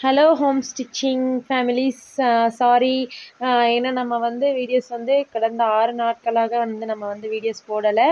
hello home stitching families sorry ஏன்னா நம்ம வந்து வீடியோஸ் வந்து கடந்த ஆறு நாட்களாக வந்து நம்ம வந்து வீடியோஸ் போடலை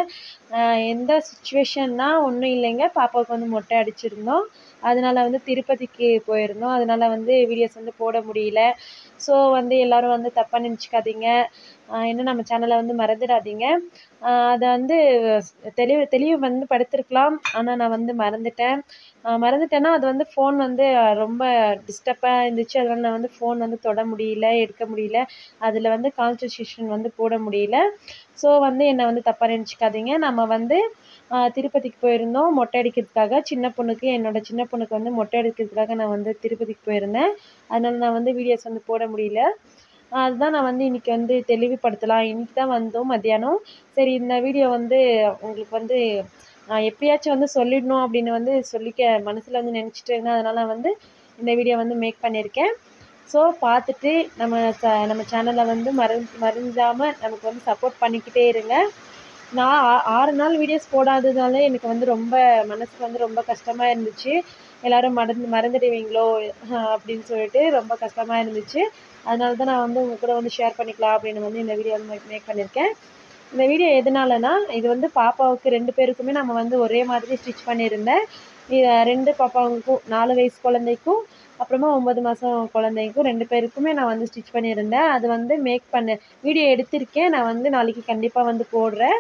எந்த சுச்சுவேஷன்னா ஒன்றும் இல்லைங்க பாப்பாவுக்கு வந்து மொட்டை அடிச்சிருந்தோம் அதனால வந்து திருப்பதிக்கு போயிருந்தோம் அதனால வந்து வீடியோஸ் வந்து போட முடியல ஸோ வந்து எல்லோரும் வந்து தப்பாக நினச்சிக்காதீங்க இன்னும் நம்ம சேனலை வந்து மறந்துடாதீங்க அதை வந்து தெளிவு தெளிவு வந்து படுத்திருக்கலாம் ஆனால் நான் வந்து மறந்துட்டேன் மறந்துட்டேன்னா அது வந்து ஃபோன் வந்து ரொம்ப டிஸ்டர்பாக இருந்துச்சு அதனால் நான் வந்து ஃபோன் வந்து தொட முடியல எடுக்க முடியல அதில் வந்து கான்சன்ட்ரேஷன் வந்து போட முடியல ஸோ வந்து என்னை வந்து தப்பாக நினச்சிக்காதீங்க நம்ம வந்து திருப்பதிக்கு போயிருந்தோம் மொட்டை அடிக்கிறதுக்காக சின்ன பொண்ணுக்கு என்னோடய சின்ன பொண்ணுக்கு வந்து மொட்டை அடிக்கிறதுக்காக நான் வந்து திருப்பதிக்கு போயிருந்தேன் அதனால் நான் வந்து வீடியோஸ் வந்து போட முடியல அதுதான் நான் வந்து இன்றைக்கி வந்து தெளிவுபடுத்தலாம் இன்றைக்கி தான் வந்தோம் மத்தியானம் சரி இந்த வீடியோ வந்து உங்களுக்கு வந்து நான் எப்பயாச்சும் வந்து சொல்லிடணும் அப்படின்னு வந்து சொல்லிக்க மனசில் வந்து நினச்சிட்டு இருந்தேன் அதனால் வந்து இந்த வீடியோ வந்து மேக் பண்ணியிருக்கேன் ஸோ பார்த்துட்டு நம்ம ச நம்ம சேனலை வந்து மற மறைஞ்சாமல் நமக்கு வந்து சப்போர்ட் பண்ணிக்கிட்டே இருங்க நான் ஆறு நாள் வீடியோஸ் போடாததால எனக்கு வந்து ரொம்ப மனசுக்கு வந்து ரொம்ப கஷ்டமாக இருந்துச்சு எல்லோரும் மறந்து மறந்துடுவீங்களோ அப்படின்னு சொல்லிட்டு ரொம்ப கஷ்டமாக இருந்துச்சு அதனால தான் நான் வந்து உங்கள் கூட வந்து ஷேர் பண்ணிக்கலாம் அப்படின்னு வந்து இந்த வீடியோ வந்து மேக் பண்ணியிருக்கேன் இந்த வீடியோ எதனாலனா இது வந்து பாப்பாவுக்கு ரெண்டு பேருக்குமே நம்ம வந்து ஒரே மாதிரி ஸ்டிச் பண்ணியிருந்தேன் ரெண்டு பாப்பாவுக்கும் நாலு வயசு குழந்தைக்கும் அப்புறமா ஒம்பது மாதம் குழந்தைக்கும் ரெண்டு பேருக்குமே நான் வந்து ஸ்டிச் பண்ணியிருந்தேன் அது வந்து மேக் பண்ண வீடியோ எடுத்திருக்கேன் நான் வந்து நாளைக்கு கண்டிப்பாக வந்து போடுறேன்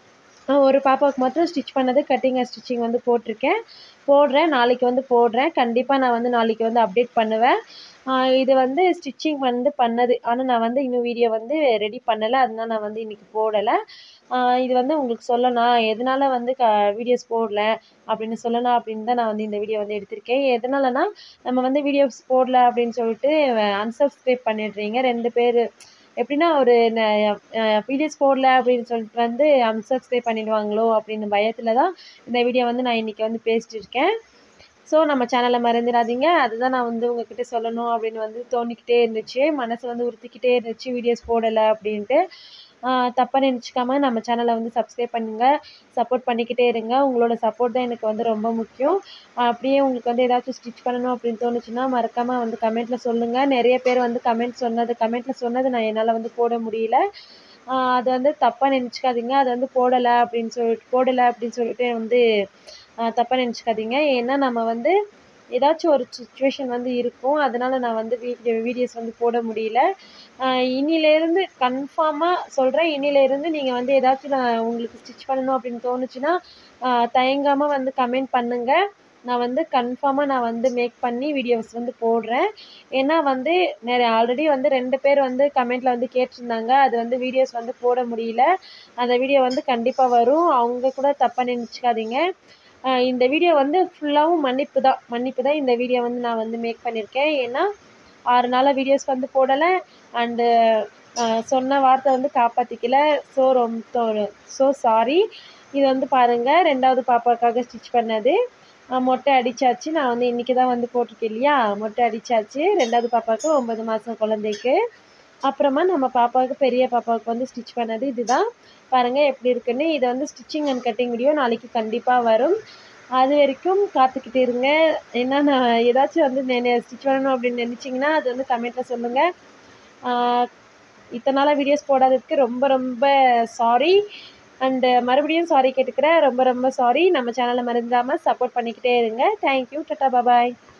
ஒரு பாப்பாவுக்கு மட்டும் ஸ்டிச் பண்ணது கட்டிங் ஸ்டிச்சிங் வந்து போட்டிருக்கேன் போடுறேன் நாளைக்கு வந்து போடுறேன் கண்டிப்பாக நான் வந்து நாளைக்கு வந்து அப்டேட் பண்ணுவேன் இது வந்து ஸ்டிச்சிங் வந்து பண்ணது ஆனால் நான் வந்து இன்னும் வீடியோ வந்து ரெடி பண்ணலை அதனால் நான் வந்து இன்றைக்கி போடலை இது வந்து உங்களுக்கு சொல்லணும் எதனால் வந்து க வீடியோஸ் போடல அப்படின்னு சொல்லலாம் அப்படின்னு தான் நான் வந்து இந்த வீடியோ வந்து எடுத்திருக்கேன் எதனாலனா நம்ம வந்து வீடியோஸ் போடல அப்படின்னு சொல்லிட்டு அன்சப்ஸ்கிரைப் பண்ணிடுறீங்க ரெண்டு பேர் எப்படின்னா ஒரு வீடியோஸ் போடல அப்படின்னு சொல்லிட்டு வந்து அன்சப்ஸ்கிரைப் பண்ணிடுவாங்களோ அப்படின்னு பயத்தில் தான் இந்த வீடியோ வந்து நான் இன்றைக்கி வந்து பேசிட்டு இருக்கேன் ஸோ நம்ம சேனலை மறந்துடாதீங்க அதுதான் நான் வந்து உங்ககிட்ட சொல்லணும் அப்படின்னு வந்து தோணிக்கிட்டே இருந்துச்சு மனசு வந்து உறுத்திக்கிட்டே இருந்துச்சு வீடியோஸ் போடலை அப்படின்ட்டு தப்பாக நினச்சிக்காம நம்ம சேனலை வந்து சப்ஸ்கிரைப் பண்ணுங்கள் சப்போர்ட் பண்ணிக்கிட்டே இருங்க உங்களோட சப்போர்ட் தான் எனக்கு வந்து ரொம்ப முக்கியம் அப்படியே உங்களுக்கு வந்து ஏதாச்சும் ஸ்டிச் பண்ணணும் அப்படின்னு தோணுச்சுன்னா மறக்காமல் வந்து கமெண்ட்டில் சொல்லுங்கள் நிறைய பேர் வந்து கமெண்ட் சொன்னது கமெண்ட்டில் சொன்னது நான் என்னால் வந்து போட முடியல அது வந்து தப்பாக நினச்சிக்காதீங்க அது வந்து போடலை அப்படின்னு சொல்லிட்டு போடலை அப்படின்னு சொல்லிட்டு வந்து தப்பாக நினச்சிக்காதீங்க ஏன்னா நம்ம வந்து ஏதாச்சும் ஒரு சுச்சுவேஷன் வந்து இருக்கும் அதனால் நான் வந்து வீடியோ வீடியோஸ் வந்து போட முடியல இன்னிலேருந்து கன்ஃபார்மாக சொல்கிறேன் இன்னிலேருந்து நீங்கள் வந்து ஏதாச்சும் நான் உங்களுக்கு ஸ்டிச் பண்ணணும் அப்படின்னு தோணுச்சுன்னா தயங்காமல் வந்து கமெண்ட் பண்ணுங்கள் நான் வந்து கன்ஃபார்மாக நான் வந்து மேக் பண்ணி வீடியோஸ் வந்து போடுறேன் ஏன்னா வந்து நிறைய ஆல்ரெடி வந்து ரெண்டு பேர் வந்து கமெண்ட்டில் வந்து கேட்டிருந்தாங்க அது வந்து வீடியோஸ் வந்து போட முடியல அந்த வீடியோ வந்து கண்டிப்பாக வரும் அவங்க கூட தப்பாக நினச்சிக்காதீங்க இந்த வீடியோ வந்து ஃபுல்லாகவும் மன்னிப்பு தான் மன்னிப்பு தான் இந்த வீடியோ வந்து நான் வந்து மேக் பண்ணியிருக்கேன் ஏன்னா ஆறு நாளாக வீடியோஸ் வந்து போடலை அண்டு சொன்ன வார்த்தை வந்து காப்பாற்றிக்கல ஸோ ரொம்ப ஸோ சாரி இது வந்து பாருங்கள் ரெண்டாவது பாப்பாவுக்காக ஸ்டிச் பண்ணது மொட்டை அடித்தாச்சு நான் வந்து இன்றைக்கி தான் வந்து போட்டிருக்கேன் இல்லையா மொட்டை அடித்தாச்சு ரெண்டாவது பாப்பாவுக்கு ஒம்பது மாதம் குழந்தைக்கு அப்புறமா நம்ம பாப்பாவுக்கு பெரிய பாப்பாவுக்கு வந்து ஸ்டிச் பண்ணது இதுதான் பாருங்கள் எப்படி இருக்குன்னு இது வந்து ஸ்டிச்சிங் அண்ட் கட்டிங் வீடியோ நாளைக்கு கண்டிப்பாக வரும் அது வரைக்கும் காத்துக்கிட்டு இருங்க ஏன்னா நான் ஏதாச்சும் வந்து ஸ்டிச் பண்ணணும் அப்படின்னு நினச்சிங்கன்னா அது வந்து கமெண்ட்டில் சொல்லுங்கள் இத்தனை நாளாக வீடியோஸ் போடாததுக்கு ரொம்ப ரொம்ப சாரி அண்டு மறுபடியும் சாரி கேட்டுக்கிறேன் ரொம்ப ரொம்ப சாரி நம்ம சேனலை மறந்துடாமல் சப்போர்ட் பண்ணிக்கிட்டே இருங்க தேங்க்யூ டட்டா பாபாய்